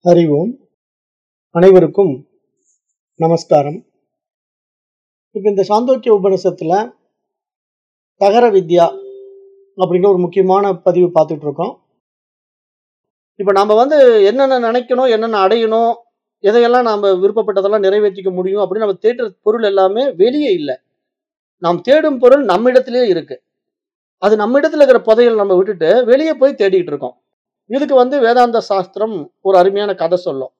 ஹரி ஓம் அனைவருக்கும் நமஸ்காரம் இப்போ இந்த சாந்தோக்கிய உபநிஷத்துல தகர வித்யா அப்படிங்கிற ஒரு முக்கியமான பதிவு பார்த்துட்டு இருக்கோம் இப்போ நம்ம வந்து என்னென்ன நினைக்கணும் என்னென்ன அடையணும் எதையெல்லாம் நாம் விருப்பப்பட்டதெல்லாம் நிறைவேற்றிக்க முடியும் அப்படின்னு நம்ம தேடுற பொருள் எல்லாமே வெளியே இல்லை நாம் தேடும் பொருள் நம்மிடத்திலே இருக்கு அது நம்மிடத்துல இருக்கிற புதையல் நம்ம விட்டுட்டு வெளியே போய் தேடிட்டு இருக்கோம் இதுக்கு வந்து வேதாந்த சாஸ்திரம் ஒரு அருமையான கதை சொல்லும்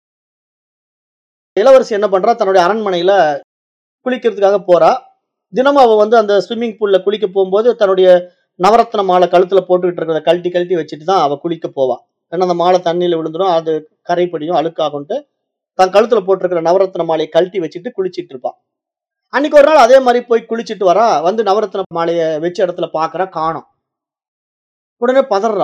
இளவரசி என்ன பண்றா தன்னுடைய அரண்மனையில குளிக்கிறதுக்காக போறா தினமும் அவ வந்து அந்த ஸ்விம்மிங் பூல்ல குளிக்க போகும்போது தன்னுடைய நவரத்ன மாலை கழுத்துல போட்டுக்கிட்டு இருக்கிறத கழட்டி கழட்டி வச்சுட்டு தான் அவ குளிக்க போவா ஏன்னா அந்த மாலை தண்ணியில விழுந்துடும் அது கரைப்படியும் அழுக்காகும்ட்டு தன் கழுத்துல போட்டிருக்கிற நவரத்ன மாலையை கழட்டி வச்சுட்டு குளிச்சிட்டு இருப்பா அன்னைக்கு ஒரு நாள் அதே மாதிரி போய் குளிச்சிட்டு வரா வந்து நவரத்ன மாலையை வச்ச இடத்துல பாக்குறா காணோம் உடனே பதறா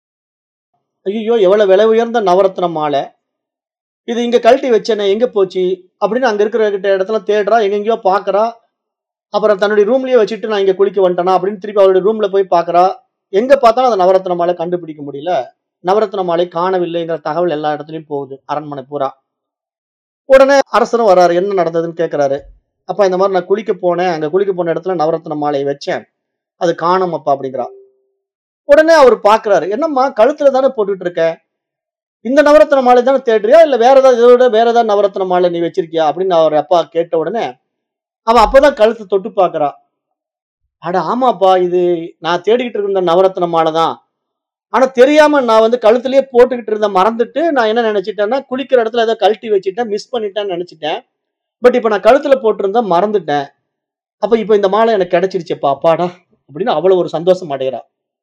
ஐயோ எவ்வளவு விலை உயர்ந்த நவரத்ன மாலை இது இங்க கழட்டி வச்சேனே எங்க போச்சு அப்படின்னு அங்க இருக்கிற கிட்ட இடத்துல தேடுறா எங்கெங்கயோ பாக்குறா அப்புறம் தன்னுடைய ரூம்லயே வச்சுட்டு நான் இங்க குளிக்க வந்துட்டேனா அப்படின்னு திருப்பி அவருடைய ரூம்ல போய் பாக்குறா எங்க பார்த்தாலும் அந்த நவரத்ன மாலை கண்டுபிடிக்க முடியல நவரத்ன மாலை காணவில்லைங்கிற தகவல் எல்லா இடத்துலயும் போகுது அரண்மனை பூரா உடனே அரசரும் வர்றாரு என்ன நடந்ததுன்னு கேக்குறாரு அப்பா இந்த மாதிரி நான் குளிக்க போனேன் அங்க குளிக்க போன இடத்துல நவரத்ன மாலையை வச்சேன் அது காணும் அப்பா அப்படிங்கிறா உடனே அவர் பாக்குறாரு என்னம்மா கழுத்துல தானே போட்டுட்டு இருக்க இந்த நவரத்ன மாலை தானே தேடுறியா இல்ல வேற ஏதாவது இதோட வேற ஏதாவது நவரத்ன மாலை நீ வச்சிருக்கியா அப்படின்னு அவர் அப்பா கேட்ட உடனே அவன் அப்பதான் கழுத்தை தொட்டு பாக்குறா அட ஆமாப்பா இது நான் தேடிக்கிட்டு இருந்த நவரத்ன மாலை தான் ஆனா தெரியாம நான் வந்து கழுத்துலயே போட்டுக்கிட்டு இருந்த மறந்துட்டு நான் என்ன நினைச்சிட்டேன்னா குளிக்கிற இடத்துல ஏதோ கழட்டி வச்சுட்டேன் மிஸ் பண்ணிட்டேன்னு நினைச்சிட்டேன் பட் இப்ப நான் கழுத்துல போட்டிருந்தா மறந்துட்டேன் அப்ப இப்ப இந்த மாலை எனக்கு கிடைச்சிருச்சேப்பா அப்பாடா அப்படின்னு அவ்வளவு ஒரு சந்தோஷம் அடைகிறா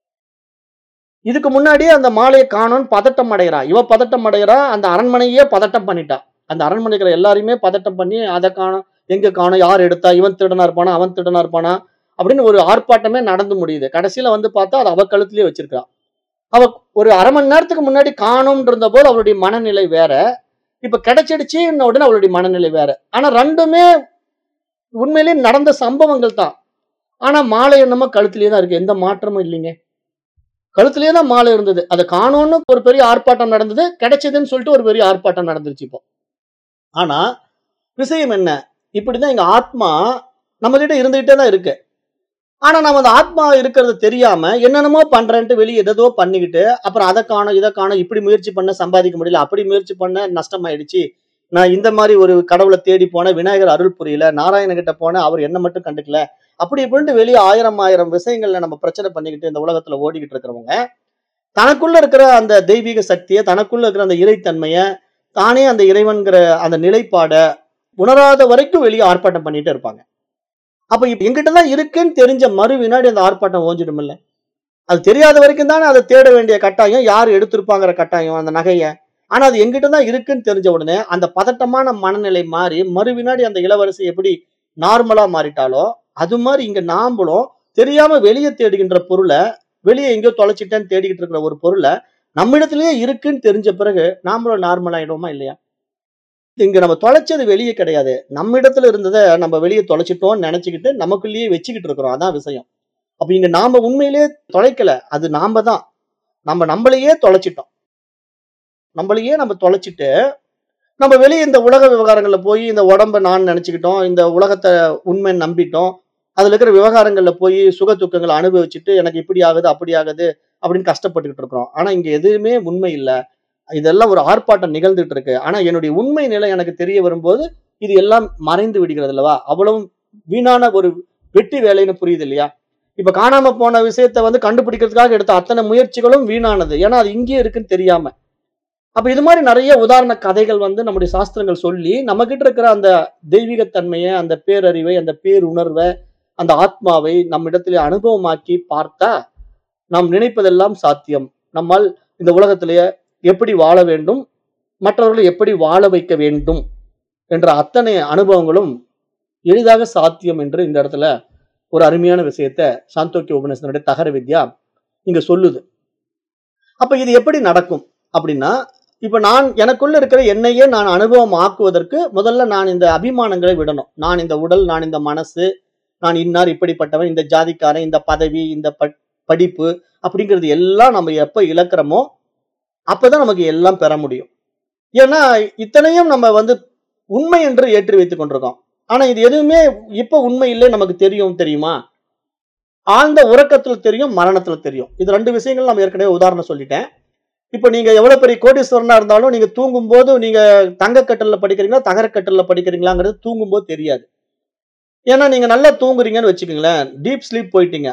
இதுக்கு முன்னாடியே அந்த மாலையை காணோன்னு பதட்டம் அடைகிறா இவ பதட்டம் அடைகிறா அந்த அரண்மனையே பதட்டம் பண்ணிட்டா அந்த அரண்மனை இருக்கிற எல்லாரையுமே பதட்டம் பண்ணி அதை காணும் எங்க காணும் யார் எடுத்தா இவன் திருடனா இருப்பானா அவன் திருடனா இருப்பானா அப்படின்னு ஒரு ஆர்ப்பாட்டமே நடந்து முடியுது கடைசியில வந்து பார்த்தா அது அவ கழுத்துலயே வச்சிருக்கா அவ ஒரு அரை மணி நேரத்துக்கு முன்னாடி காணும்னு இருந்த போது அவளுடைய மனநிலை வேற இப்ப கிடைச்சிடுச்சு உடனே அவளுடைய மனநிலை வேற ஆனா ரெண்டுமே உண்மையிலேயே நடந்த சம்பவங்கள் தான் ஆனா மாலை என்னமோ கழுத்துலயே தான் இருக்கு எந்த மாற்றமும் இல்லைங்க கழுத்துலயே தான் மாலை இருந்தது அதை காணோன்னு ஒரு பெரிய ஆர்ப்பாட்டம் நடந்தது கிடைச்சதுன்னு சொல்லிட்டு ஒரு பெரிய ஆர்ப்பாட்டம் நடந்துருச்சு இப்போ ஆனா விஷயம் என்ன இப்படிதான் எங்க ஆத்மா நம்ம கிட்ட இருந்துகிட்டே தான் இருக்கு ஆனா நம்ம அந்த ஆத்மா இருக்கிறது தெரியாம என்னென்னமோ பண்றேன்ட்டு வெளியே எதோ பண்ணிக்கிட்டு அப்புறம் அதை காணும் இதை காணும் இப்படி முயற்சி பண்ண சம்பாதிக்க முடியல அப்படி முயற்சி பண்ண நஷ்டமாயிடுச்சு நான் இந்த மாதிரி ஒரு கடவுளை தேடி போனேன் விநாயகர் அருள் புரியல நாராயண கிட்ட போனேன் அவர் என்ன மட்டும் கண்டுக்கல அப்படி இப்படின்ட்டு வெளியே ஆயிரம் ஆயிரம் விஷயங்கள்ல நம்ம பிரச்சனை பண்ணிக்கிட்டு இந்த உலகத்துல ஓடிக்கிட்டு இருக்கிறவங்க தனக்குள்ள இருக்கிற அந்த தெய்வீக சக்தியை தனக்குள்ள இருக்கிற அந்த இறைத்தன்மைய தானே அந்த இறைவன்கிற அந்த நிலைப்பாட உணராத வரைக்கும் வெளியே ஆர்ப்பாட்டம் பண்ணிட்டு இருப்பாங்க அப்ப இப்ப எங்கிட்ட தான் இருக்குன்னு தெரிஞ்ச மறு வினாடி அந்த ஆர்ப்பாட்டம் ஓஞ்சிடும் இல்ல அது தெரியாத வரைக்கும் தானே அதை தேட வேண்டிய கட்டாயம் யார் எடுத்திருப்பாங்கிற கட்டாயம் அந்த நகையை ஆனா அது எங்கிட்ட தான் இருக்குன்னு தெரிஞ்ச உடனே அந்த பதட்டமான மனநிலை மாறி மறு வினாடி அந்த இளவரசி எப்படி நார்மலா மாறிட்டாலோ அது மாதிரி இங்க நாம்பளும் தெரியாம வெளியே தேடுகின்ற பொருளை வெளியே எங்கேயோ தொலைச்சிட்டேன்னு தேடிக்கிட்டு இருக்கிற ஒரு பொருளை நம்மிடத்திலேயே இருக்குன்னு தெரிஞ்ச பிறகு நாமளும் நார்மல் ஆயிடுவோமா இல்லையா இங்க நம்ம தொலைச்சது வெளியே கிடையாது நம்ம இடத்துல இருந்ததை நம்ம வெளியே தொலைச்சிட்டோம்னு நினைச்சுக்கிட்டு நமக்குள்ளேயே வச்சுக்கிட்டு இருக்கிறோம் அதான் விஷயம் அப்ப இங்க நாம உண்மையிலேயே தொலைக்கல அது நாம தான் நம்ம நம்மளையே தொலைச்சிட்டோம் நம்மளையே நம்ம தொலைச்சிட்டு நம்ம வெளியே இந்த உலக விவகாரங்கள்ல போய் இந்த உடம்ப நான் நினைச்சுக்கிட்டோம் இந்த உலகத்தை உண்மை நம்பிட்டோம் அதுல இருக்கிற விவகாரங்கள்ல போய் சுக துக்கங்களை அனுபவிச்சுட்டு எனக்கு இப்படி ஆகுது அப்படி ஆகுது அப்படின்னு கஷ்டப்பட்டுக்கிட்டு இருக்கிறோம் ஆனா இங்க எதுவுமே உண்மை இல்லை இதெல்லாம் ஒரு ஆர்ப்பாட்டம் நிகழ்ந்துட்டு இருக்கு ஆனா என்னுடைய உண்மை நிலை எனக்கு தெரிய வரும்போது இது எல்லாம் மறைந்து விடுகிறது அல்லவா அவ்வளவு வீணான ஒரு வெட்டி வேலைன்னு புரியுது இல்லையா இப்ப காணாம போன விஷயத்த வந்து கண்டுபிடிக்கிறதுக்காக எடுத்த அத்தனை முயற்சிகளும் வீணானது ஏன்னா அது இங்கேயே இருக்குன்னு தெரியாம அப்ப இது மாதிரி நிறைய உதாரண கதைகள் வந்து நம்முடைய சாஸ்திரங்கள் சொல்லி நம்ம கிட்ட இருக்கிற அந்த தெய்வீகத்தன்மையை அந்த பேரறிவை அந்த பேருணர்வை அந்த ஆத்மாவை நம்ம இடத்துல அனுபவமாக்கி பார்த்தா நாம் நினைப்பதெல்லாம் சாத்தியம் நம்மால் இந்த உலகத்திலேயே எப்படி வாழ வேண்டும் மற்றவர்களை எப்படி வாழ வைக்க வேண்டும் என்ற அத்தனை அனுபவங்களும் எளிதாக சாத்தியம் என்று இந்த இடத்துல ஒரு அருமையான விஷயத்த சாந்தோக்கிய உபநிஷனுடைய தகர வித்யா இங்க சொல்லுது அப்ப இது எப்படி நடக்கும் அப்படின்னா இப்ப நான் எனக்குள்ள இருக்கிற என்னையே நான் அனுபவம் ஆக்குவதற்கு முதல்ல நான் இந்த அபிமானங்களை விடணும் நான் இந்த உடல் நான் இந்த மனசு நான் இன்னார் இப்படிப்பட்டவன் இந்த ஜாதிக்காரன் இந்த பதவி இந்த ப- படிப்பு அப்படிங்கிறது எல்லாம் நம்ம எப்ப இழக்கிறோமோ அப்பதான் நமக்கு எல்லாம் பெற முடியும் ஏன்னா இத்தனையும் நம்ம வந்து உண்மை என்று ஏற்றி வைத்துக் கொண்டிருக்கோம் ஆனா இது எதுவுமே இப்ப உண்மை இல்லை நமக்கு தெரியும் தெரியுமா ஆழ்ந்த உறக்கத்துல தெரியும் மரணத்துல தெரியும் இது ரெண்டு விஷயங்கள் நம்ம ஏற்கனவே உதாரணம் சொல்லிட்டேன் இப்போ நீங்க எவ்வளவு பெரிய கோடீஸ்வரனா இருந்தாலும் நீங்க தூங்கும் போது நீங்க தங்க கட்டல்ல படிக்கிறீங்களா தகர கட்டல்ல படிக்கிறீங்களாங்கிறது தூங்கும் போது தெரியாது ஏன்னா நீங்க நல்லா தூங்குறீங்கன்னு வச்சுக்கோங்களேன் டீப் ஸ்லீப் போயிட்டீங்க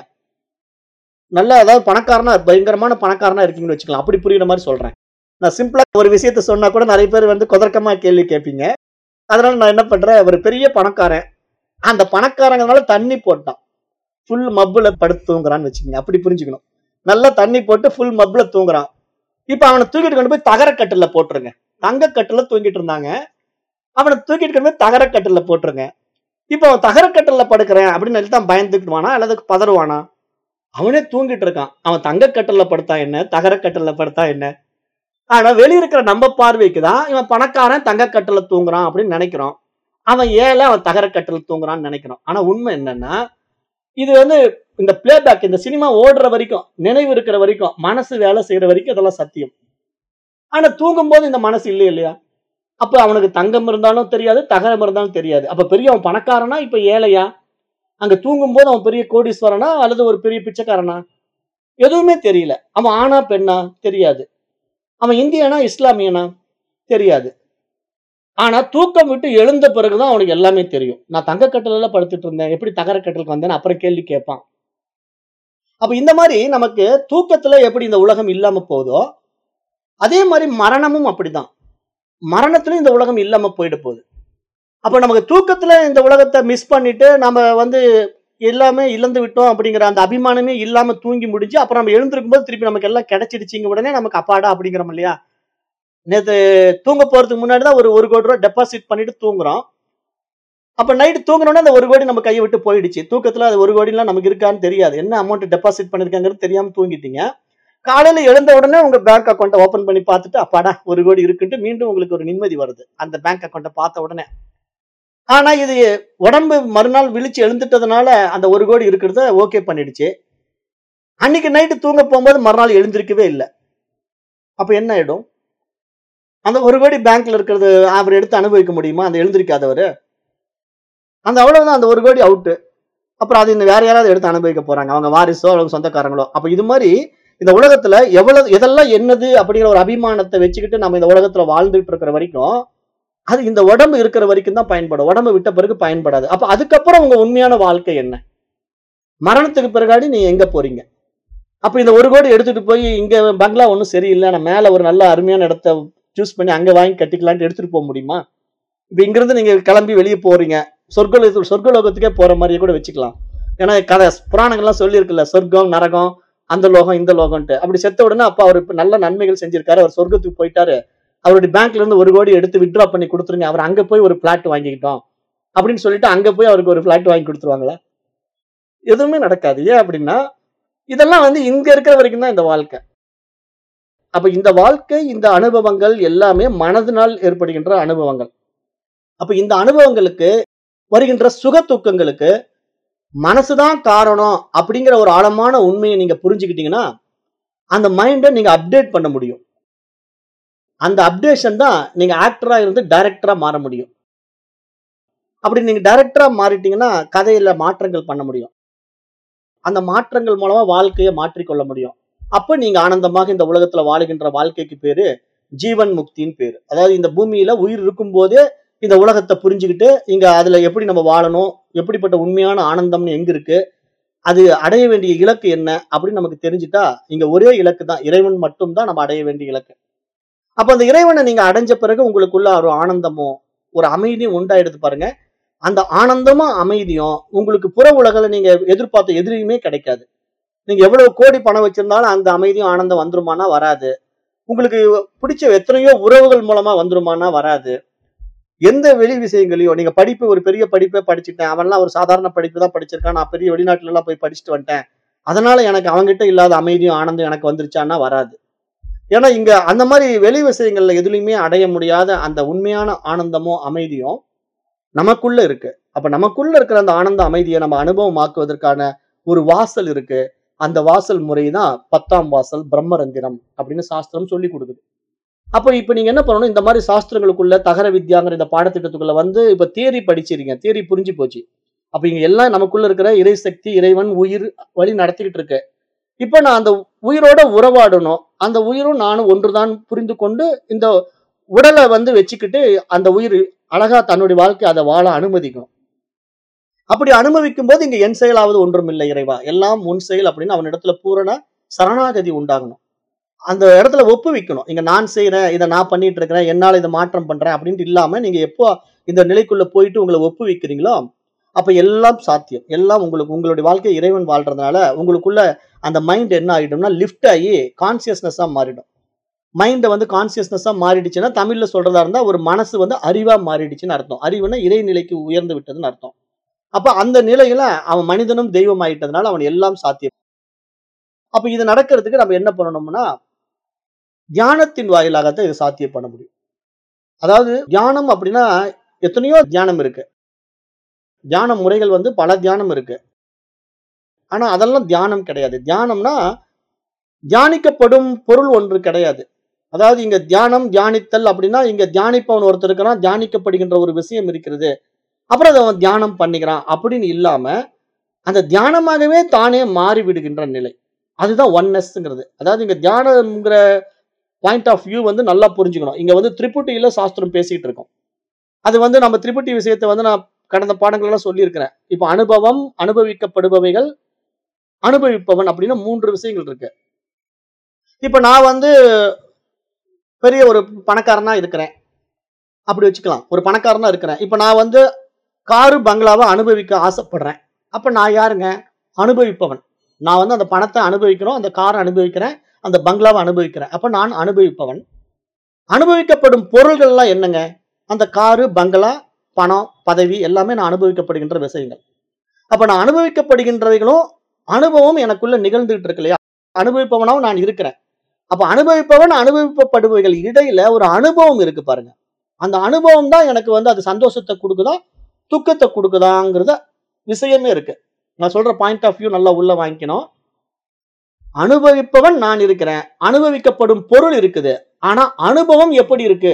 நல்லா அதாவது பணக்காரனா பயங்கரமான பணக்காரனா இருக்கீங்கன்னு வச்சுக்கலாம் அப்படி புரியுற மாதிரி சொல்றேன் நான் சிம்பிளா ஒரு விஷயத்த சொன்னா கூட நிறைய பேர் வந்து குதர்க்கமா கேள்வி கேட்பீங்க அதனால நான் என்ன பண்றேன் ஒரு பெரிய பணக்காரன் அந்த பணக்காரங்கனால தண்ணி போட்டான் ஃபுல் மப்புல படுத்து தூங்குறான்னு வச்சுக்கோங்க அப்படி புரிஞ்சுக்கணும் நல்லா தண்ணி போட்டு ஃபுல் மப்புல தூங்குறான் இப்ப அவனை தூக்கிட்டு கொண்டு போய் தகரக்கட்டில போட்டுருங்க தங்க கட்டில தூங்கிட்டு இருந்தாங்க அவனை தூக்கிட்டு கொண்டு போய் தகரக்கட்டில போட்டுருங்க இப்ப அவன் தகரக்கட்டில படுக்கிறேன் அப்படின்னு தான் பயந்துக்குவானா அல்லது பதறுவானா அவனே தூங்கிட்டு இருக்கான் அவன் தங்க கட்டல்ல படுத்தா என்ன தகரக்கட்டில படுத்தா என்ன ஆனா வெளிய இருக்கிற நம்ம பார்வைக்கு தான் இவன் பணக்காரன் தங்க கட்டில தூங்குறான் அப்படின்னு நினைக்கிறோம் அவன் ஏழை அவன் தகரக்கட்டில தூங்குறான்னு நினைக்கிறோம் ஆனா உண்மை என்னன்னா இது வந்து இந்த பிளேபேக் இந்த சினிமா ஓடுற வரைக்கும் நினைவு இருக்கிற வரைக்கும் மனசு வேலை செய்யற வரைக்கும் இதெல்லாம் சத்தியம் ஆனா தூங்கும் போது இந்த மனசு இல்லை இல்லையா அப்ப அவனுக்கு தங்கம் இருந்தாலும் தெரியாது தகரம் இருந்தாலும் தெரியாது அப்ப பெரிய அவன் பணக்காரனா இப்ப ஏழையா அங்க தூங்கும் போது அவன் பெரிய கோடீஸ்வரனா அல்லது ஒரு பெரிய பிச்சைக்காரனா எதுவுமே தெரியல அவன் ஆணா பெண்ணா தெரியாது அவன் இந்தியனா இஸ்லாமியனா தெரியாது ஆனா தூக்கம் விட்டு எழுந்த பிறகுதான் அவனுக்கு எல்லாமே தெரியும் நான் தங்க கட்டல படுத்துட்டு இருந்தேன் எப்படி தகர கட்டலுக்கு வந்தேன்னு அப்புறம் கேள்வி கேட்பான் அப்ப இந்த மாதிரி நமக்கு தூக்கத்துல எப்படி இந்த உலகம் இல்லாம போகுதோ அதே மாதிரி மரணமும் அப்படிதான் மரணத்திலும் இந்த உலகம் இல்லாம போயிட போகுது அப்ப நமக்கு தூக்கத்துல இந்த உலகத்தை மிஸ் பண்ணிட்டு நம்ம வந்து எல்லாமே இழந்து விட்டோம் அப்படிங்கிற அந்த அபிமானமே இல்லாம தூங்கி முடிஞ்சு அப்புறம் நம்ம எழுந்திருக்கும் போது திருப்பி நமக்கு எல்லாம் கிடைச்சிடுச்சிங்க உடனே நமக்கு அப்பாடா அப்படிங்கிறோம் இல்லையா நேத்து தூங்க போறதுக்கு முன்னாடி தான் ஒரு ஒரு கோடி ரூபாய் டெபாசிட் பண்ணிட்டு தூங்குறோம் அப்ப நைட்டு தூங்குறோம்னா அந்த ஒரு கோடி நம்ம கையை விட்டு போயிடுச்சு தூக்கத்துல அது ஒரு கோடிலாம் நமக்கு இருக்கான்னு தெரியாது என்ன அமௌண்ட் டெபாசிட் பண்ணிருக்காங்கிறது தெரியாம தூங்கிட்டீங்க காலையில எழுந்த உடனே உங்க பேங்க் அக்கௌண்ட்டை ஓபன் பண்ணி பார்த்துட்டு அப்பாடா ஒரு கோடி இருக்குன்ட்டு மீண்டும் உங்களுக்கு ஒரு நிம்மதி வருது அந்த பேங்க் அக்கௌண்ட்டை பார்த்த உடனே ஆனா இது உடம்பு மறுநாள் விழிச்சு எழுந்துட்டதுனால அந்த ஒரு கோடி இருக்கிறத ஓகே பண்ணிடுச்சு அன்னைக்கு நைட்டு தூங்க போகும்போது மறுநாள் எழுந்திருக்கவே இல்லை அப்ப என்ன ஆயிடும் அந்த ஒரு கோடி பேங்க்ல இருக்கிறது அவர் எடுத்து அனுபவிக்க முடியுமா அந்த எழுந்திருக்காதவர் அந்த அவ்வளவுதான் அந்த ஒரு கோடி அவுட்டு அப்புறம் அது இந்த வேற யாராவது எடுத்து அனுபவிக்க போறாங்க அவங்க வாரிசோ அவங்க சொந்தக்காரங்களோ அப்ப இது மாதிரி இந்த உலகத்துல எவ்வளவு எதெல்லாம் என்னது அப்படிங்கிற ஒரு அபிமானத்தை வச்சுக்கிட்டு நம்ம இந்த உலகத்துல வாழ்ந்துட்டு இருக்கிற வரைக்கும் அது இந்த உடம்பு இருக்கிற வரைக்கும் தான் பயன்படும் உடம்பு விட்ட பிறகு பயன்படாது அப்ப அதுக்கப்புறம் உங்க உண்மையான வாழ்க்கை என்ன மரணத்துக்கு பிறகாடி நீ எங்க போறீங்க அப்ப இந்த ஒரு கோடி எடுத்துட்டு போய் இங்க பங்களா ஒன்றும் சரியில்லை நான் மேல ஒரு நல்ல அருமையான இடத்த சூஸ் பண்ணி அங்க வாங்கி கட்டிக்கலான்ட்டு எடுத்துட்டு போக முடியுமா இப்ப இங்கிருந்து நீங்க கிளம்பி வெளியே போறீங்க சொர்க்க சொர்க்கலோகத்துக்கே போற மாதிரியே கூட வச்சுக்கலாம் ஏன்னா கதை புராணங்கள்லாம் சொல்லியிருக்குல்ல சொர்க்கம் நரகம் அந்த லோகம் இந்த லோகம்ட்டு அப்படி செத்த உடனே அப்ப அவர் இப்ப நல்ல நன்மைகள் செஞ்சிருக்காரு அவர் சொர்க்கத்துக்கு போயிட்டாரு அவருடைய பேங்க்ல இருந்து ஒரு கோடி எடுத்து வித்ட்ரா பண்ணி கொடுத்துருங்க அவர் அங்க போய் ஒரு பிளாட் வாங்கிக்கிட்டோம் அப்படின்னு சொல்லிட்டு அங்க போய் அவருக்கு ஒரு பிளாட் வாங்கி கொடுத்துருவாங்களா எதுவுமே நடக்காது ஏன் அப்படின்னா இதெல்லாம் வந்து இங்க இருக்கிற வரைக்கும் தான் இந்த வாழ்க்கை அப்ப இந்த வாழ்க்கை இந்த அனுபவங்கள் எல்லாமே மனதினால் ஏற்படுகின்ற அனுபவங்கள் அப்ப இந்த அனுபவங்களுக்கு வருகின்ற சுக துக்கங்களுக்கு மனசுதான் காரணம் அப்படிங்கிற ஒரு ஆழமான உண்மையை நீங்க புரிஞ்சுக்கிட்டீங்கன்னா அந்த மைண்டை நீங்க அப்டேட் பண்ண முடியும் அந்த அப்டேஷன் தான் நீங்க ஆக்டரா இருந்து டைரக்டரா மாற முடியும் அப்படி நீங்க டைரக்டரா மாறிட்டீங்கன்னா கதையில மாற்றங்கள் பண்ண முடியும் அந்த மாற்றங்கள் மூலமா வாழ்க்கையை மாற்றிக்கொள்ள முடியும் அப்ப நீங்க ஆனந்தமாக இந்த உலகத்துல வாழுகின்ற வாழ்க்கைக்கு பேரு ஜீவன் முக்தின்னு பேரு அதாவது இந்த பூமியில உயிர் இருக்கும் போதே இந்த உலகத்தை புரிஞ்சுக்கிட்டு இங்க அதுல எப்படி நம்ம வாழணும் எப்படிப்பட்ட உண்மையான ஆனந்தம்னு எங்க இருக்கு அது அடைய வேண்டிய இலக்கு என்ன அப்படின்னு நமக்கு தெரிஞ்சுட்டா இங்க ஒரே இலக்கு தான் இறைவன் மட்டும் தான் நம்ம அடைய வேண்டிய இலக்கு அப்ப அந்த இறைவனை நீங்க அடைஞ்ச பிறகு உங்களுக்குள்ள ஒரு ஆனந்தமும் ஒரு அமைதியும் உண்டாயிடுது பாருங்க அந்த ஆனந்தமும் அமைதியும் உங்களுக்கு புற உலகில நீங்க எதிர்பார்த்த எதிரியுமே கிடைக்காது நீங்க எவ்வளவு கோடி பணம் வச்சிருந்தாலும் அந்த அமைதியும் ஆனந்தம் வந்துருமானா வராது உங்களுக்கு பிடிச்ச எத்தனையோ உறவுகள் மூலமா வந்துருமானா வராது எந்த வெளி விஷயங்களையும் நீங்க படிப்பு ஒரு பெரிய படிப்பை படிச்சுட்டேன் அவன்லாம் ஒரு சாதாரண படிப்பு தான் படிச்சிருக்கான் நான் பெரிய வெளிநாட்டுல எல்லாம் போய் படிச்சுட்டு வந்துட்டேன் அதனால எனக்கு அவன்கிட்ட இல்லாத அமைதியும் ஆனந்தம் எனக்கு வந்துருச்சான்னா வராது ஏன்னா இங்க அந்த மாதிரி வெளி விஷயங்கள்ல எதுலையுமே அடைய முடியாத அந்த உண்மையான ஆனந்தமும் அமைதியும் நமக்குள்ள இருக்கு அப்ப நமக்குள்ள இருக்கிற அந்த ஆனந்த அமைதியை நம்ம அனுபவமாக்குவதற்கான ஒரு வாசல் இருக்கு அந்த வாசல் முறை தான் பத்தாம் வாசல் பிரம்மரந்திரம் அப்படின்னு சாஸ்திரம் சொல்லி கொடுக்குது அப்போ இப்ப நீங்க என்ன பண்ணணும் இந்த மாதிரி சாஸ்திரங்களுக்குள்ள தகர வித்யாங்கிற இந்த பாடத்திட்டத்துக்குள்ள வந்து இப்ப தியரி படிச்சிருக்கீங்க தியரி புரிஞ்சு போச்சு அப்ப இங்க எல்லாம் நமக்குள்ள இருக்கிற இறை சக்தி இறைவன் உயிர் வழி நடத்திக்கிட்டு இருக்கு இப்ப நான் அந்த உயிரோட உறவாடணும் அந்த உயிரும் நானும் ஒன்றுதான் புரிந்து கொண்டு இந்த உடலை வந்து வச்சுக்கிட்டு அந்த உயிர் அழகா தன்னுடைய வாழ்க்கை அதை வாழ அனுமதிக்கணும் அப்படி அனுமதிக்கும் போது இங்க என் செயலாவது ஒன்றும் இல்லை இறைவா எல்லாம் உன் செயல் அப்படின்னு அவனிடத்துல பூரண சரணாகதி உண்டாகணும் அந்த இடத்துல ஒப்புவிக்கணும் இங்க நான் செய்யறேன் இதை நான் பண்ணிட்டு இருக்கிறேன் என்னால இதை மாற்றம் பண்றேன் அப்படின்ட்டு இல்லாம நீங்க எப்போ இந்த நிலைக்குள்ள போயிட்டு உங்களை ஒப்புவிக்கிறீங்களோ அப்ப எல்லாம் சாத்தியம் எல்லாம் உங்களுக்கு உங்களுடைய வாழ்க்கை இறைவன் வாழ்றதுனால உங்களுக்குள்ள அந்த மைண்ட் என்ன ஆயிடும்னா லிஃப்ட் ஆகி கான்சியஸ்னஸா மாறிடும் மைண்டை வந்து கான்சியஸ்னஸா மாறிடுச்சுன்னா தமிழ்ல சொல்றதா இருந்தா ஒரு மனசு வந்து அறிவா மாறிடுச்சுன்னு அர்த்தம் அறிவுனா இறைநிலைக்கு உயர்ந்து விட்டதுன்னு அர்த்தம் அப்ப அந்த நிலையில அவன் மனிதனும் தெய்வம் ஆயிட்டதுனால அவன் எல்லாம் சாத்தியம் அப்ப இது நடக்கிறதுக்கு நம்ம என்ன பண்ணணும்னா தியானத்தின் வாயிலாகத்தான் இது சாத்தியம் பண்ண முடியும் அதாவது தியானம் அப்படின்னா எத்தனையோ தியானம் இருக்கு தியான முறைகள் வந்து பல தியானம் இருக்கு ஆனா அதெல்லாம் தியானம் கிடையாது தியானம்னா தியானிக்கப்படும் பொருள் ஒன்று கிடையாது அதாவது இங்க தியானம் தியானித்தல் அப்படின்னா இங்க தியானிப்பவன் ஒருத்தர் இருக்கிறான் தியானிக்கப்படுகின்ற ஒரு விஷயம் இருக்கிறது அப்புறம் அதை அவன் தியானம் பண்ணிக்கிறான் அப்படின்னு இல்லாம அந்த தியானமாகவே தானே மாறி விடுகின்ற நிலை அதுதான் ஒன்னஸ்ங்கிறது அதாவது இங்க தியானம்ங்கிற பாயிண்ட் ஆஃப் வியூ வந்து நல்லா புரிஞ்சுக்கணும் இங்க வந்து திரிபுட்டியில சாஸ்திரம் பேசிட்டு இருக்கோம் அது வந்து நம்ம திரிபுட்டி விஷயத்தை வந்து நான் கடந்த பாடங்கள்லாம் சொல்லியிருக்கிறேன் இப்போ அனுபவம் அனுபவிக்கப்படுபவைகள் அனுபவிப்பவன் அப்படின்னு மூன்று விஷயங்கள் இருக்கு இப்ப நான் வந்து பெரிய ஒரு பணக்காரனா இருக்கிறேன் அப்படி வச்சுக்கலாம் ஒரு பணக்காரனா இருக்கிறேன் இப்ப நான் வந்து காரு பங்களாவை அனுபவிக்க ஆசைப்படுறேன் அப்ப நான் யாருங்க அனுபவிப்பவன் நான் வந்து அந்த பணத்தை அனுபவிக்கிறோம் அந்த காரை அனுபவிக்கிறேன் அந்த பங்களாவை அனுபவிக்கிறேன் அப்ப நான் அனுபவிப்பவன் அனுபவிக்கப்படும் பொருள்கள்லாம் என்னங்க அந்த காரு பங்களா பணம் பதவி எல்லாமே நான் அனுபவிக்கப்படுகின்ற விஷயங்கள் அப்ப நான் அனுபவிக்கப்படுகின்றவைகளும் அனுபவம் எனக்குள்ள நிகழ்ந்துகிட்டு இருக்கு இல்லையா அனுபவிப்பவனாவும் நான் இருக்கிறேன் அப்ப அனுபவிப்பவன் அனுபவிக்கப்படுபவைகள் இடையில ஒரு அனுபவம் இருக்கு பாருங்க அந்த அனுபவம் தான் எனக்கு வந்து அது சந்தோஷத்தை கொடுக்குதா துக்கத்தை கொடுக்குதாங்கிறத விஷயமே இருக்கு நான் சொல்ற பாயிண்ட் ஆஃப் வியூ நல்லா உள்ள வாங்கிக்கணும் அனுபவிப்பவன் நான் இருக்கிறேன் அனுபவிக்கப்படும் பொருள் இருக்குது ஆனா அனுபவம் எப்படி இருக்கு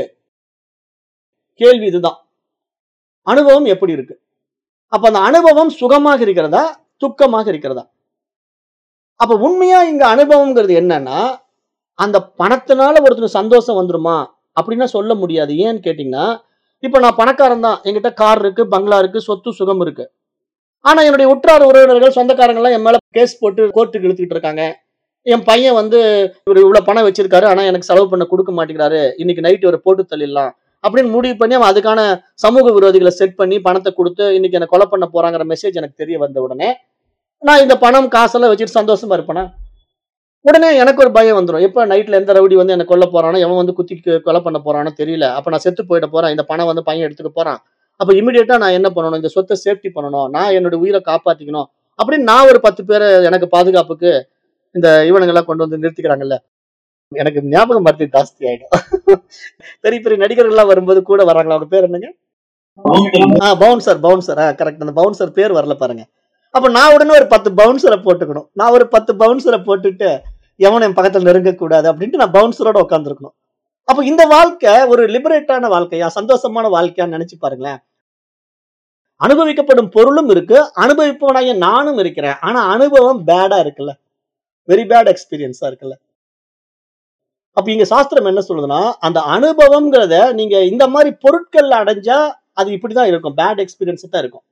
கேள்வி இதுதான் அனுபவம் எப்படி இருக்கு அப்ப அந்த அனுபவம் சுகமாக இருக்கிறதா துக்கமாக இருக்கிறதா அப்ப உண்மையா இங்க அனுபவம்ங்கிறது என்னன்னா அந்த பணத்தினால ஒருத்தர் சந்தோஷம் வந்துருமா அப்படின்னா சொல்ல முடியாது ஏன்னு கேட்டீங்கன்னா இப்ப நான் பணக்காரன் தான் என்கிட்ட கார் இருக்கு பங்களா இருக்கு சொத்து சுகம் இருக்கு ஆனா என்னுடைய உற்றார் உறவினர்கள் சொந்தக்காரங்க எல்லாம் என் மேல கேஸ் போட்டு கோர்ட்டுக்கு இழுத்துக்கிட்டு இருக்காங்க என் பையன் வந்து இவர் இவ்வளவு பணம் வச்சிருக்காரு ஆனா எனக்கு செலவு பண்ண கொடுக்க மாட்டேங்கிறாரு இன்னைக்கு நைட் இவரை போட்டு தள்ளிடலாம் அப்படின்னு முடிவு பண்ணி அவன் அதுக்கான சமூக விரோதிகளை செட் பண்ணி பணத்தை கொடுத்து இன்னைக்கு என்ன கொலை பண்ண போறாங்கிற மெசேஜ் எனக்கு தெரிய வந்த உடனே நான் இந்த பணம் காசெல்லாம் வச்சுட்டு சந்தோஷமா இருப்பேனா உடனே எனக்கு ஒரு பயம் வந்துடும் எப்ப நைட்ல எந்த ரவுடி வந்து என்ன கொல்ல போறானோ எவன் வந்து குத்தி கொ- கொலை பண்ண போறானோ தெரியல அப்ப நான் செத்து போயிட போறேன் இந்த பணம் வந்து பையன் எடுத்துக்க போறான் அப்ப இமிடியேட்டா நான் என்ன பண்ணணும் இந்த சொத்தை சேஃப்டி பண்ணணும் நான் என்னோட உயிரை காப்பாத்திக்கணும் அப்படின்னு நான் ஒரு பத்து பேரை எனக்கு பாதுகாப்புக்கு இந்த இவனுங்கெல்லாம் கொண்டு வந்து நிறுத்திக்கிறாங்கல்ல எனக்கு ஞாபகம் மருத்தி ஜாஸ்தி ஆயிடும் பெரிய பெரிய நடிகர்கள்லாம் வரும்போது கூட வராங்களா அவங்க பேர் என்னங்க ஆ பவுன்சர் பவுன்சர் ஆ கரெக்ட் அந்த பவுன்சர் பேர் வரல பாருங்க அப்ப நான் உடனே ஒரு பத்து பவுன்சரை போட்டுக்கணும் நான் ஒரு பத்து பவுன்சரை போட்டுட்டு எவனும் என் பக்கத்துல நெருங்க கூடாது அப்படின்ட்டு நான் பவுன்சரோட உட்காந்துருக்கணும் அப்ப இந்த வாழ்க்கை ஒரு லிபரேட்டான வாழ்க்கையா சந்தோஷமான வாழ்க்கையா நினைச்சு பாருங்களேன் அனுபவிக்கப்படும் பொருளும் இருக்கு அனுபவிப்பவனாய நானும் இருக்கிறேன் ஆனா அனுபவம் பேடா இருக்குல்ல வெரி பேட் எக்ஸ்பீரியன்ஸா இருக்குல்ல அப்ப இங்க சாஸ்திரம் என்ன சொல்லுதுன்னா அந்த அனுபவம்ங்கிறத நீங்க இந்த மாதிரி பொருட்கள்ல அடைஞ்சா அது இப்படிதான் இருக்கும் பேட் எக்ஸ்பீரியன்ஸ் தான் இருக்கும்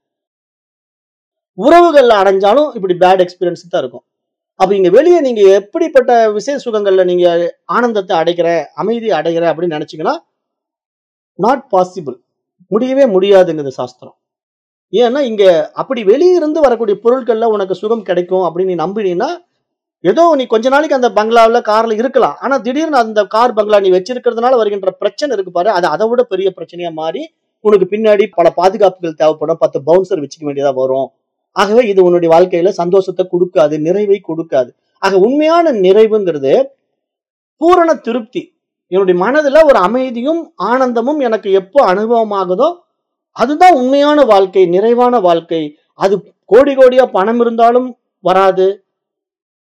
உறவுகள்ல அடைஞ்சாலும் இப்படி பேட் எக்ஸ்பீரியன்ஸ் தான் இருக்கும் அப்ப இங்க வெளியே நீங்க எப்படிப்பட்ட விசேஷ சுகங்கள்ல நீங்க ஆனந்தத்தை அடைக்கிற அமைதி அடைகிற அப்படின்னு நினைச்சீங்கன்னா நாட் பாசிபிள் முடியவே முடியாதுங்கிறது சாஸ்திரம் ஏன்னா இங்க அப்படி வெளியிருந்து வரக்கூடிய பொருட்கள்ல உனக்கு சுகம் கிடைக்கும் அப்படின்னு நீ நம்பினீன்னா ஏதோ நீ கொஞ்ச நாளைக்கு அந்த பங்களாவில் கார்ல இருக்கலாம் ஆனா திடீர்னு அந்த கார் பங்களா நீ வச்சிருக்கிறதுனால வருகின்ற பிரச்சனை இருக்கு பாரு அது அதை விட பெரிய பிரச்சனையா மாறி உனக்கு பின்னாடி பல பாதுகாப்புகள் தேவைப்படும் பத்து பவுன்சர் வச்சுக்க வேண்டியதா வரும் ஆகவே இது உன்னுடைய வாழ்க்கையில சந்தோஷத்தை கொடுக்காது நிறைவை கொடுக்காது ஆக உண்மையான நிறைவுங்கிறது பூரண திருப்தி என்னுடைய மனதுல ஒரு அமைதியும் ஆனந்தமும் எனக்கு எப்போ அனுபவமாகுதோ அதுதான் உண்மையான வாழ்க்கை நிறைவான வாழ்க்கை அது கோடி கோடியா பணம் இருந்தாலும் வராது